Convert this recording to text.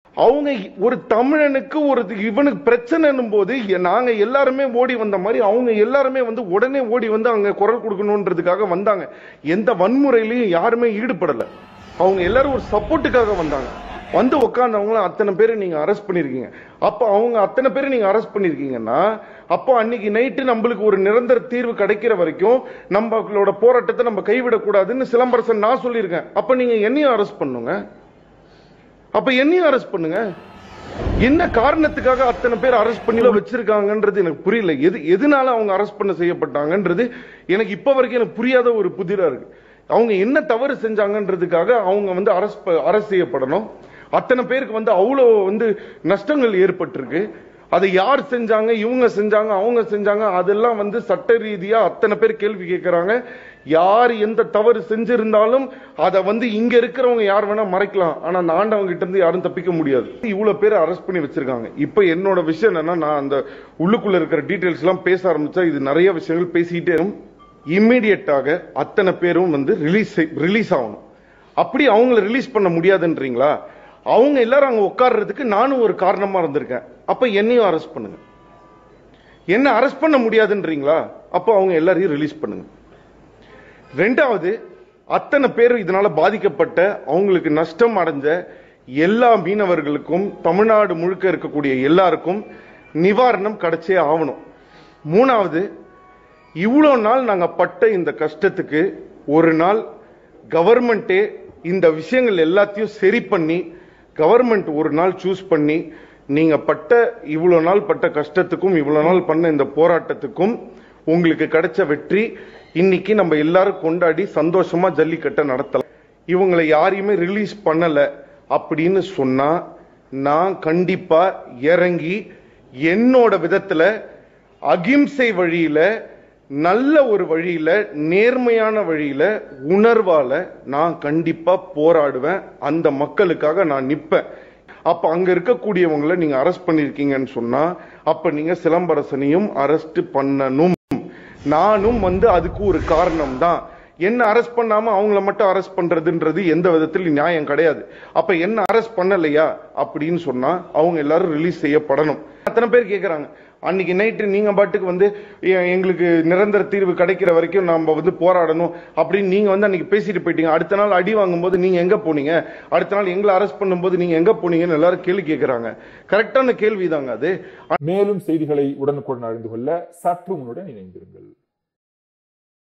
அவங்க ஒரு தமிழனுக்கு ஒரு இவனுக்கு பிரச்சனைன்னும் போது எ- நாங்க எல்லாருமே ஓடி வந்த மாதிரி அவங்க எல்லாருமே வந்து உடனே ஓடி வந்து அங்க குரல் கொடுக்கணுன்றதுக்காக வந்தாங்க எந்த வன்முறையிலையும் யாருமே ஈடுபடல அவங்க எல்லாரும் ஒரு சப்போர்ட்டுக்காக வந்தாங்க வந்து உட்கார்ந்தவங்கள அத்தனை பேரை நீங்க அரெஸ்ட் பண்ணிருக்கீங்க அப்ப அவங்க அத்தனை பேரை நீங்க அரெஸ்ட் பண்ணிருக்கீங்கன்னா அப்போ அன்னைக்கு நைட்டு நம்மளுக்கு ஒரு நிரந்தர தீர்வு கிடைக்கிற வரைக்கும் நம்மளோட போராட்டத்தை நம்ம கைவிடக்கூடாதுன்னு சிலம்பரசன் நான் சொல்லியிருக்கேன் அப்ப நீங்க என்னையும் அரெஸ்ட் பண்ணுங்க அப்ப என்னையும் அரெஸ்ட் பண்ணுங்க என்ன காரணத்துக்காக அத்தனை பேர் அரெஸ்ட் பண்ணி வச்சிருக்காங்கன்றது எனக்கு புரியல எது எதனால அவங்க அரெஸ்ட் பண்ண செய்யப்பட்டாங்கன்றது எனக்கு இப்ப வரைக்கும் எனக்கு புரியாத ஒரு புதிரா இருக்கு அவங்க என்ன தவறு செஞ்சாங்கன்றதுக்காக அவங்க வந்து அரெஸ்ட் அரெஸ்ட் செய்யப்படணும் அத்தனை பேருக்கு வந்து அவ்வளோ வந்து நஷ்டங்கள் ஏற்பட்டிருக்கு அதை யார் செஞ்சாங்க இவங்க செஞ்சாங்க அவங்க செஞ்சாங்க அதெல்லாம் வந்து சட்ட ரீதியா அத்தனை பேர் கேள்வி கேட்கறாங்க யார் எந்த தவறு செஞ்சிருந்தாலும் அதை வந்து இங்க இருக்கிறவங்க யார் வேணா மறைக்கலாம் ஆனா அந்த ஆண்டவங்க கிட்ட இருந்து யாரும் தப்பிக்க முடியாது இவ்வளவு பேர் அரெஸ்ட் பண்ணி வச்சிருக்காங்க இப்ப என்னோட விஷயம் என்னன்னா நான் அந்த உள்ளுக்குள்ள இருக்கிற டீடைல்ஸ் எல்லாம் பேச ஆரம்பிச்சா இது நிறைய விஷயங்கள் பேசிக்கிட்டே இருக்கும் இம்மிடியட்டாக அத்தனை பேரும் வந்து ரிலீஸ் ரிலீஸ் ஆகணும் அப்படி அவங்கள ரிலீஸ் பண்ண முடியாதுன்றீங்களா அவங்க எல்லாரும் அங்க உட்கார்றதுக்கு நானும் ஒரு காரணமா இருந்திருக்கேன் அப்ப என்னையும் அரெஸ்ட் பண்ணுங்க என்ன அரெஸ்ட் பண்ண முடியாதுன்றீங்களா அப்போ அவங்க எல்லாரையும் ரிலீஸ் பண்ணுங்க ரெண்டாவது அத்தனை பேர் இதனால பாதிக்கப்பட்ட அவங்களுக்கு நஷ்டம் அடைஞ்ச எல்லா மீனவர்களுக்கும் தமிழ்நாடு முழுக்க இருக்கக்கூடிய எல்லாருக்கும் நிவாரணம் கிடைச்சே ஆகணும் மூணாவது இவ்வளோ நாள் நாங்க பட்ட இந்த கஷ்டத்துக்கு ஒரு நாள் கவர்மெண்ட்டே இந்த விஷயங்கள் எல்லாத்தையும் சரி பண்ணி கவர்மெண்ட் ஒரு நாள் சூஸ் பண்ணி நீங்க பட்ட இவ்வளோ நாள் பட்ட கஷ்டத்துக்கும் இவ்வளோ நாள் பண்ண இந்த போராட்டத்துக்கும் உங்களுக்கு கிடைச்ச வெற்றி இன்னைக்கு நம்ம எல்லாரும் கொண்டாடி சந்தோஷமா ஜல்லிக்கட்டை நடத்தலாம் இவங்களை யாரையுமே ரிலீஸ் பண்ணல அப்படின்னு சொன்னா நான் கண்டிப்பா இறங்கி என்னோட விதத்துல அகிம்சை வழியில நல்ல ஒரு வழியில நேர்மையான வழியில உணர்வால நான் கண்டிப்பா போராடுவேன் அந்த மக்களுக்காக நான் நிப்பேன் அப்ப அங்க இருக்கக்கூடியவங்களை நீங்க அரெஸ்ட் பண்ணிருக்கீங்கன்னு சொன்னா அப்ப நீங்க சிலம்பரசனையும் அரெஸ்ட் பண்ணணும் நானும் வந்து அதுக்கு ஒரு காரணம் தான் என்ன அரெஸ்ட் பண்ணாம அவங்கள மட்டும் அரெஸ்ட் பண்றதுன்றது எந்த விதத்திலும் நியாயம் கிடையாது அப்ப என்ன அரெஸ்ட் பண்ணலையா அப்படின்னு சொன்னா அவங்க எல்லாரும் ரிலீஸ் செய்யப்படணும் அத்தனை பேர் கேக்குறாங்க அன்னைக்கு நைட்டு நீங்க பாட்டுக்கு வந்து எ- எங்களுக்கு நிரந்தர தீர்வு கிடைக்கிற வரைக்கும் நாம வந்து போராடணும் அப்படின்னு நீங்க வந்து அன்னைக்கு பேசிட்டு போயிட்டீங்க அடுத்த நாள் அடி வாங்கும்போது நீங்க எங்க போனீங்க அடுத்த நாள் எங்களை அரெஸ்ட் பண்ணும்போது நீங்க எங்க போனீங்கன்னு எல்லாரும் கேள்வி கேட்கறாங்க கரெக்டான கேள்விதாங்க அது மேலும் செய்திகளை உடனுக்குடன் அறிந்து கொள்ள சற்று முன்னுடன் இணைந்திருங்கள்